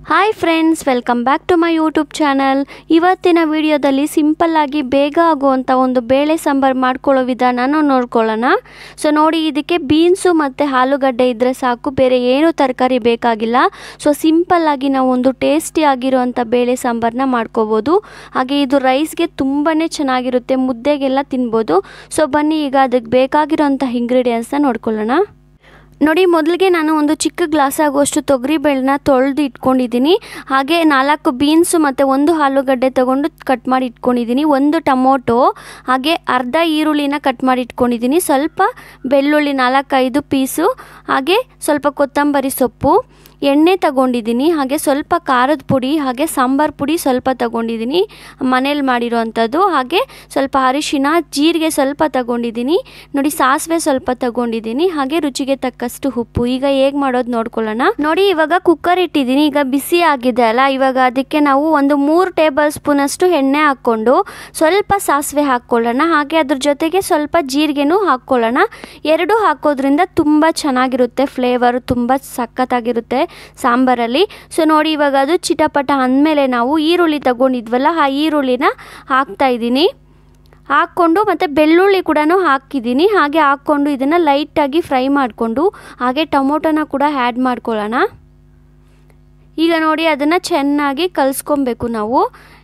hi friends welcome back to my YouTube channel ಇವತ್ತಿನ ವಿಡಿಯೋದಲ್ಲಿ ಸಿಂಪಲ್ಲಾಗಿ ಬೇಗ ಆಗುವಂಥ ಒಂದು ಬೇಳೆ ಸಾಂಬಾರು ಮಾಡ್ಕೊಳ್ಳೋ ವಿಧಾನನ ನೋಡ್ಕೊಳ್ಳೋಣ ಸೊ ನೋಡಿ ಇದಕ್ಕೆ ಬೀನ್ಸು ಮತ್ತು ಆಲೂಗಡ್ಡೆ ಇದ್ದರೆ ಸಾಕು ಬೇರೆ ಏನೂ ತರಕಾರಿ ಬೇಕಾಗಿಲ್ಲ ಸೊ ಸಿಂಪಲ್ಲಾಗಿ ನಾವು ಒಂದು ಟೇಸ್ಟಿ ಆಗಿರುವಂಥ ಬೇಳೆ ಸಾಂಬಾರನ್ನ ಮಾಡ್ಕೋಬೋದು ಹಾಗೆ ಇದು ರೈಸ್ಗೆ ತುಂಬಾ ಚೆನ್ನಾಗಿರುತ್ತೆ ಮುದ್ದೆಗೆಲ್ಲ ತಿನ್ಬೋದು ಸೊ ಬನ್ನಿ ಈಗ ಅದಕ್ಕೆ ಬೇಕಾಗಿರೋಂಥ ಇಂಗ್ರೀಡಿಯೆಂಟ್ಸ್ನ ನೋಡ್ಕೊಳ್ಳೋಣ ನೋಡಿ ಮೊದಲಿಗೆ ನಾನು ಒಂದು ಚಿಕ್ಕ ಗ್ಲಾಸ್ ಆಗುವಷ್ಟು ತೊಗರಿ ಬೇಳನ್ನ ತೊಳೆದು ಇಟ್ಕೊಂಡಿದ್ದೀನಿ ಹಾಗೆ ನಾಲ್ಕು ಬೀನ್ಸು ಮತ್ತು ಒಂದು ಆಲೂಗಡ್ಡೆ ತೊಗೊಂಡು ಕಟ್ ಮಾಡಿ ಇಟ್ಕೊಂಡಿದ್ದೀನಿ ಒಂದು ಟೊಮೊಟೊ ಹಾಗೆ ಅರ್ಧ ಈರುಳ್ಳಿನ ಕಟ್ ಮಾಡಿ ಇಟ್ಕೊಂಡಿದ್ದೀನಿ ಸ್ವಲ್ಪ ಬೆಳ್ಳುಳ್ಳಿ ನಾಲ್ಕೈದು ಪೀಸು ಹಾಗೆ ಸ್ವಲ್ಪ ಕೊತ್ತಂಬರಿ ಸೊಪ್ಪು ಎಣ್ಣೆ ತಗೊಂಡಿದ್ದೀನಿ ಹಾಗೆ ಸ್ವಲ್ಪ ಖಾರದ ಪುಡಿ ಹಾಗೆ ಸಾಂಬಾರು ಪುಡಿ ಸ್ವಲ್ಪ ತಗೊಂಡಿದ್ದೀನಿ ಮನೇಲಿ ಮಾಡಿರೋವಂಥದ್ದು ಹಾಗೆ ಸ್ವಲ್ಪ ಅರಿಶಿನ ಜೀರಿಗೆ ಸ್ವಲ್ಪ ತಗೊಂಡಿದ್ದೀನಿ ನೋಡಿ ಸಾಸಿವೆ ಸ್ವಲ್ಪ ತಗೊಂಡಿದ್ದೀನಿ ಹಾಗೆ ರುಚಿಗೆ ತಕ್ಕಷ್ಟು ಉಪ್ಪು ಈಗ ಹೇಗೆ ಮಾಡೋದು ನೋಡ್ಕೊಳ್ಳೋಣ ನೋಡಿ ಇವಾಗ ಕುಕ್ಕರ್ ಇಟ್ಟಿದ್ದೀನಿ ಈಗ ಬಿಸಿ ಆಗಿದೆ ಅಲ್ಲ ಇವಾಗ ಅದಕ್ಕೆ ನಾವು ಒಂದು ಮೂರು ಟೇಬಲ್ ಸ್ಪೂನ್ ಅಷ್ಟು ಎಣ್ಣೆ ಹಾಕ್ಕೊಂಡು ಸ್ವಲ್ಪ ಸಾಸಿವೆ ಹಾಕ್ಕೊಳ್ಳೋಣ ಹಾಗೆ ಅದ್ರ ಜೊತೆಗೆ ಸ್ವಲ್ಪ ಜೀರಿಗೆನೂ ಹಾಕ್ಕೊಳ್ಳೋಣ ಎರಡು ಹಾಕೋದ್ರಿಂದ ತುಂಬ ಚೆನ್ನಾಗಿರುತ್ತೆ ಫ್ಲೇವರು ತುಂಬ ಸಖತ್ತಾಗಿರುತ್ತೆ ಸಾಂಬಾರಲ್ಲಿ ಸೊ ನೋಡಿ ಇವಾಗ ಅದು ಚಿಟಪಟ ಅಂದಮೇಲೆ ನಾವು ಈರುಳ್ಳಿ ತಗೊಂಡಿದ್ವಲ್ಲ ಆ ಈರುಳ್ಳಿನ ಹಾಕ್ತಾ ಇದ್ದೀನಿ ಹಾಕ್ಕೊಂಡು ಮತ್ತು ಬೆಳ್ಳುಳ್ಳಿ ಕೂಡ ಹಾಕಿದ್ದೀನಿ ಹಾಗೆ ಹಾಕ್ಕೊಂಡು ಇದನ್ನು ಲೈಟಾಗಿ ಫ್ರೈ ಮಾಡಿಕೊಂಡು ಹಾಗೆ ಟೊಮೊಟೊನ ಕೂಡ ಆ್ಯಡ್ ಮಾಡ್ಕೊಳ್ಳೋಣ ಈಗ ನೋಡಿ ಅದನ್ನು ಚೆನ್ನಾಗಿ ಕಲಿಸ್ಕೊಬೇಕು ನಾವು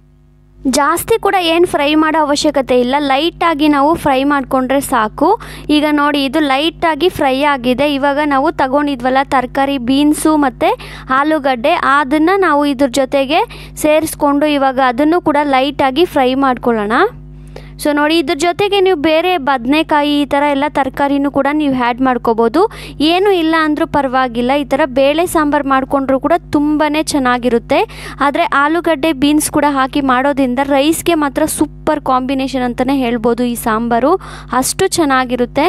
ಜಾಸ್ತಿ ಕೂಡ ಏನು ಫ್ರೈ ಮಾಡೋ ಅವಶ್ಯಕತೆ ಇಲ್ಲ ಲೈಟಾಗಿ ನಾವು ಫ್ರೈ ಮಾಡಿಕೊಂಡ್ರೆ ಸಾಕು ಈಗ ನೋಡಿ ಇದು ಲೈಟಾಗಿ ಫ್ರೈ ಆಗಿದೆ ಇವಾಗ ನಾವು ತಗೊಂಡಿದ್ವಲ್ಲ ತರಕಾರಿ ಬೀನ್ಸು ಮತ್ತು ಆಲೂಗಡ್ಡೆ ಅದನ್ನು ನಾವು ಇದ್ರ ಜೊತೆಗೆ ಸೇರಿಸ್ಕೊಂಡು ಇವಾಗ ಅದನ್ನು ಕೂಡ ಲೈಟಾಗಿ ಫ್ರೈ ಮಾಡ್ಕೊಳ್ಳೋಣ ಸೊ ನೋಡಿ ಇದ್ರ ಜೊತೆಗೆ ನೀವು ಬೇರೆ ಬದನೆಕಾಯಿ ಈ ಥರ ಎಲ್ಲ ತರಕಾರಿನೂ ಕೂಡ ನೀವು ಆ್ಯಡ್ ಮಾಡ್ಕೋಬೋದು ಏನೂ ಇಲ್ಲ ಅಂದರೂ ಪರವಾಗಿಲ್ಲ ಈ ಥರ ಬೇಳೆ ಸಾಂಬಾರು ಮಾಡಿಕೊಂಡ್ರೂ ಕೂಡ ತುಂಬಾ ಚೆನ್ನಾಗಿರುತ್ತೆ ಆದರೆ ಆಲೂಗಡ್ಡೆ ಬೀನ್ಸ್ ಕೂಡ ಹಾಕಿ ಮಾಡೋದ್ರಿಂದ ರೈಸ್ಗೆ ಮಾತ್ರ ಸೂಪರ್ ಕಾಂಬಿನೇಷನ್ ಅಂತಲೇ ಹೇಳ್ಬೋದು ಈ ಸಾಂಬಾರು ಅಷ್ಟು ಚೆನ್ನಾಗಿರುತ್ತೆ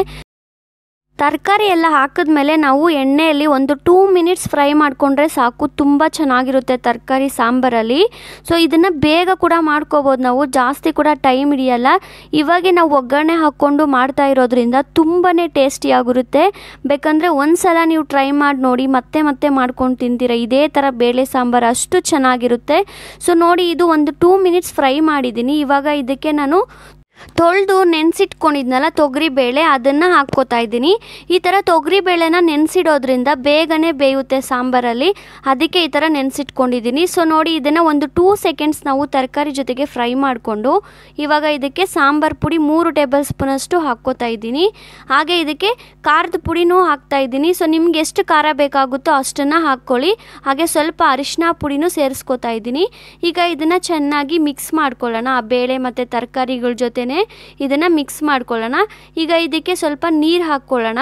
ತರಕಾರಿ ಎಲ್ಲ ಹಾಕಿದ್ಮೇಲೆ ನಾವು ಎಣ್ಣೆಯಲ್ಲಿ ಒಂದು ಟೂ ಮಿನಿಟ್ಸ್ ಫ್ರೈ ಮಾಡಿಕೊಂಡ್ರೆ ಸಾಕು ತುಂಬ ಚೆನ್ನಾಗಿರುತ್ತೆ ತರಕಾರಿ ಸಾಂಬಾರಲ್ಲಿ ಸೊ ಇದನ್ನು ಬೇಗ ಕೂಡ ಮಾಡ್ಕೋಬೋದು ನಾವು ಜಾಸ್ತಿ ಕೂಡ ಟೈಮ್ ಹಿಡಿಯಲ್ಲ ಇವಾಗೆ ನಾವು ಒಗ್ಗರಣೆ ಹಾಕ್ಕೊಂಡು ಮಾಡ್ತಾ ಇರೋದ್ರಿಂದ ತುಂಬಾ ಟೇಸ್ಟಿಯಾಗಿರುತ್ತೆ ಬೇಕಂದರೆ ಒಂದು ಸಲ ನೀವು ಟ್ರೈ ಮಾಡಿ ನೋಡಿ ಮತ್ತೆ ಮತ್ತೆ ಮಾಡ್ಕೊಂಡು ತಿಂತೀರ ಇದೇ ಥರ ಬೇಳೆ ಸಾಂಬಾರು ಅಷ್ಟು ಚೆನ್ನಾಗಿರುತ್ತೆ ಸೊ ನೋಡಿ ಇದು ಒಂದು ಟೂ ಮಿನಿಟ್ಸ್ ಫ್ರೈ ಮಾಡಿದ್ದೀನಿ ಇವಾಗ ಇದಕ್ಕೆ ನಾನು ತೊಳೆದು ನೆನೆಸಿಟ್ಕೊಂಡಿದ್ನಲ್ಲ ತೊಗರಿ ಬೇಳೆ ಅದನ್ನು ಹಾಕ್ಕೋತಾ ಇದ್ದೀನಿ ಈ ಥರ ತೊಗರಿ ಬೇಳೆನ ನೆನೆಸಿಡೋದ್ರಿಂದ ಬೇಗನೆ ಬೇಯುತ್ತೆ ಸಾಂಬಾರಲ್ಲಿ ಅದಕ್ಕೆ ಈ ಥರ ನೆನೆಸಿಟ್ಕೊಂಡಿದ್ದೀನಿ ಸೊ ನೋಡಿ ಇದನ್ನು ಒಂದು ಟೂ ಸೆಕೆಂಡ್ಸ್ ನಾವು ತರಕಾರಿ ಜೊತೆಗೆ ಫ್ರೈ ಮಾಡಿಕೊಂಡು ಇವಾಗ ಇದಕ್ಕೆ ಸಾಂಬಾರು ಪುಡಿ ಮೂರು ಟೇಬಲ್ ಸ್ಪೂನಷ್ಟು ಹಾಕ್ಕೋತಾ ಇದ್ದೀನಿ ಹಾಗೆ ಇದಕ್ಕೆ ಖಾರದ ಪುಡಿನೂ ಹಾಕ್ತಾ ಇದ್ದೀನಿ ಸೊ ನಿಮ್ಗೆ ಎಷ್ಟು ಖಾರ ಬೇಕಾಗುತ್ತೋ ಅಷ್ಟನ್ನು ಹಾಕ್ಕೊಳ್ಳಿ ಹಾಗೆ ಸ್ವಲ್ಪ ಅರಿಶಿನ ಪುಡಿನೂ ಸೇರಿಸ್ಕೋತಾ ಇದ್ದೀನಿ ಈಗ ಇದನ್ನು ಚೆನ್ನಾಗಿ ಮಿಕ್ಸ್ ಮಾಡ್ಕೊಳ್ಳೋಣ ಆ ಬೇಳೆ ಮತ್ತು ತರಕಾರಿಗಳ ಜೊತೆನೆ ಇದನ್ನು ಮಿಕ್ಸ್ ಮಾಡ್ಕೊಳ್ಳೋಣ ಈಗ ಇದಕ್ಕೆ ಸ್ವಲ್ಪ ನೀರು ಹಾಕ್ಕೊಳ್ಳೋಣ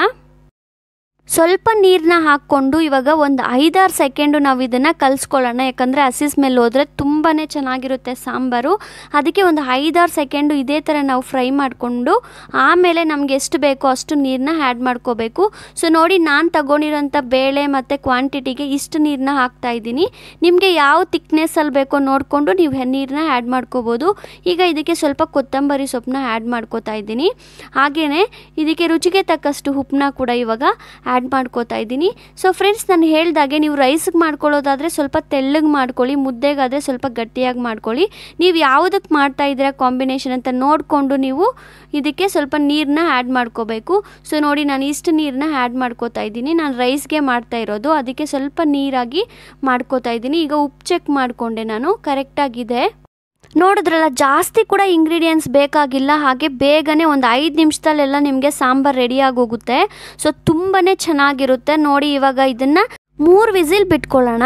ಸ್ವಲ್ಪ ನೀರನ್ನ ಹಾಕ್ಕೊಂಡು ಇವಾಗ ಒಂದು ಐದಾರು ಸೆಕೆಂಡು ನಾವು ಇದನ್ನು ಕಲಿಸ್ಕೊಳ್ಳೋಣ ಯಾಕಂದರೆ ಹಸಿ ಸ್ಮೆಲ್ ಹೋದರೆ ತುಂಬಾ ಚೆನ್ನಾಗಿರುತ್ತೆ ಸಾಂಬಾರು ಅದಕ್ಕೆ ಒಂದು ಐದಾರು ಸೆಕೆಂಡು ಇದೇ ಥರ ನಾವು ಫ್ರೈ ಮಾಡಿಕೊಂಡು ಆಮೇಲೆ ನಮಗೆ ಎಷ್ಟು ಬೇಕೋ ಅಷ್ಟು ನೀರನ್ನ ಆ್ಯಡ್ ಮಾಡ್ಕೋಬೇಕು ಸೊ ನೋಡಿ ನಾನು ತಗೊಂಡಿರೋಂಥ ಬೇಳೆ ಮತ್ತು ಕ್ವಾಂಟಿಟಿಗೆ ಇಷ್ಟು ನೀರನ್ನ ಹಾಕ್ತಾ ಇದ್ದೀನಿ ನಿಮಗೆ ಯಾವ ತಿಕ್ನೆಸ್ಸಲ್ಲಿ ಬೇಕೋ ನೋಡಿಕೊಂಡು ನೀವು ನೀರನ್ನ ಆ್ಯಡ್ ಮಾಡ್ಕೋಬೋದು ಈಗ ಇದಕ್ಕೆ ಸ್ವಲ್ಪ ಕೊತ್ತಂಬರಿ ಸೊಪ್ಪನ್ನ ಆ್ಯಡ್ ಮಾಡ್ಕೋತಾ ಇದ್ದೀನಿ ಹಾಗೆಯೇ ಇದಕ್ಕೆ ರುಚಿಗೆ ತಕ್ಕಷ್ಟು ಉಪ್ಪನ್ನ ಕೂಡ ಇವಾಗ ಆ್ಯಡ್ ಮಾಡ್ಕೋತಾ ಇದ್ದೀನಿ ಸೊ ಫ್ರೆಂಡ್ಸ್ ನಾನು ಹೇಳ್ದಾಗೆ ನೀವು ರೈಸ್ಗೆ ಮಾಡ್ಕೊಳ್ಳೋದಾದರೆ ಸ್ವಲ್ಪ ತೆಳ್ಳಗೆ ಮಾಡ್ಕೊಳ್ಳಿ ಮುದ್ದೆಗಾದರೆ ಸ್ವಲ್ಪ ಗಟ್ಟಿಯಾಗಿ ಮಾಡ್ಕೊಳ್ಳಿ ನೀವು ಯಾವುದಕ್ಕೆ ಮಾಡ್ತಾ ಇದ್ದೀರಾ ಕಾಂಬಿನೇಷನ್ ಅಂತ ನೋಡಿಕೊಂಡು ನೀವು ಇದಕ್ಕೆ ಸ್ವಲ್ಪ ನೀರನ್ನ ಆ್ಯಡ್ ಮಾಡ್ಕೋಬೇಕು ಸೊ ನೋಡಿ ನಾನು ಇಷ್ಟು ನೀರನ್ನ ಆ್ಯಡ್ ಮಾಡ್ಕೋತಾ ಇದ್ದೀನಿ ನಾನು ರೈಸ್ಗೆ ಮಾಡ್ತಾ ಇರೋದು ಅದಕ್ಕೆ ಸ್ವಲ್ಪ ನೀರಾಗಿ ಮಾಡ್ಕೋತಾ ಇದ್ದೀನಿ ಈಗ ಉಪ್ಪು ಚೆಕ್ ಮಾಡಿಕೊಂಡೆ ನಾನು ಕರೆಕ್ಟಾಗಿದೆ ನೋಡಿದ್ರಲ್ಲ ಜಾಸ್ತಿ ಕೂಡ ಇಂಗ್ರೀಡಿಯೆಂಟ್ಸ್ ಬೇಕಾಗಿಲ್ಲ ಹಾಗೆ ಬೇಗನೆ ಒಂದು ಐದು ನಿಮಿಷದಲ್ಲೆಲ್ಲ ನಿಮಗೆ ಸಾಂಬಾರು ರೆಡಿಯಾಗಿ ಹೋಗುತ್ತೆ ಸೊ ತುಂಬಾ ಚೆನ್ನಾಗಿರುತ್ತೆ ನೋಡಿ ಇವಾಗ ಇದನ್ನು ಮೂರು ವಿಸಿಲ್ ಬಿಟ್ಕೊಳ್ಳೋಣ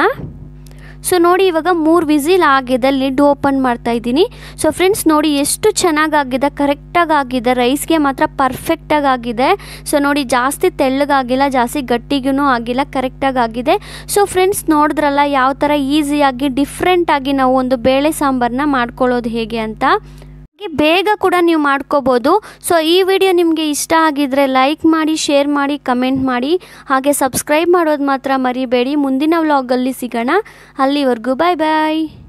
ಸೊ ನೋಡಿ ಇವಾಗ ಮೂರು ವಿಸಿಲ್ ಆಗಿದೆ ಲಿಡ್ ಓಪನ್ ಮಾಡ್ತಾ ಇದ್ದೀನಿ ಸೊ ಫ್ರೆಂಡ್ಸ್ ನೋಡಿ ಎಷ್ಟು ಚೆನ್ನಾಗಾಗಿದೆ ಕರೆಕ್ಟಾಗಿ ಆಗಿದೆ ರೈಸ್ಗೆ ಮಾತ್ರ ಪರ್ಫೆಕ್ಟಾಗಿ ಆಗಿದೆ ಸೊ ನೋಡಿ ಜಾಸ್ತಿ ತೆಳ್ಳಗಾಗಿಲ್ಲ ಜಾಸ್ತಿ ಗಟ್ಟಿಗೂ ಆಗಿಲ್ಲ ಕರೆಕ್ಟಾಗಿ ಆಗಿದೆ ಸೊ ಫ್ರೆಂಡ್ಸ್ ನೋಡಿದ್ರಲ್ಲ ಯಾವ ಥರ ಈಸಿಯಾಗಿ ಡಿಫ್ರೆಂಟಾಗಿ ನಾವು ಒಂದು ಬೇಳೆ ಸಾಂಬಾರನ್ನ ಮಾಡ್ಕೊಳ್ಳೋದು ಹೇಗೆ ಅಂತ ಹಾಗೆ ಬೇಗ ಕೂಡ ನೀವು ಮಾಡ್ಕೋಬೋದು ಸೊ ಈ ವಿಡಿಯೋ ನಿಮಗೆ ಇಷ್ಟ ಆಗಿದ್ರೆ ಲೈಕ್ ಮಾಡಿ ಶೇರ್ ಮಾಡಿ ಕಮೆಂಟ್ ಮಾಡಿ ಹಾಗೆ ಸಬ್ಸ್ಕ್ರೈಬ್ ಮಾಡೋದು ಮಾತ್ರ ಮರಿಬೇಡಿ ಮುಂದಿನ ವ್ಲಾಗಲ್ಲಿ ಸಿಗೋಣ ಅಲ್ಲಿವರೆಗೂ ಬಾಯ್ ಬಾಯ್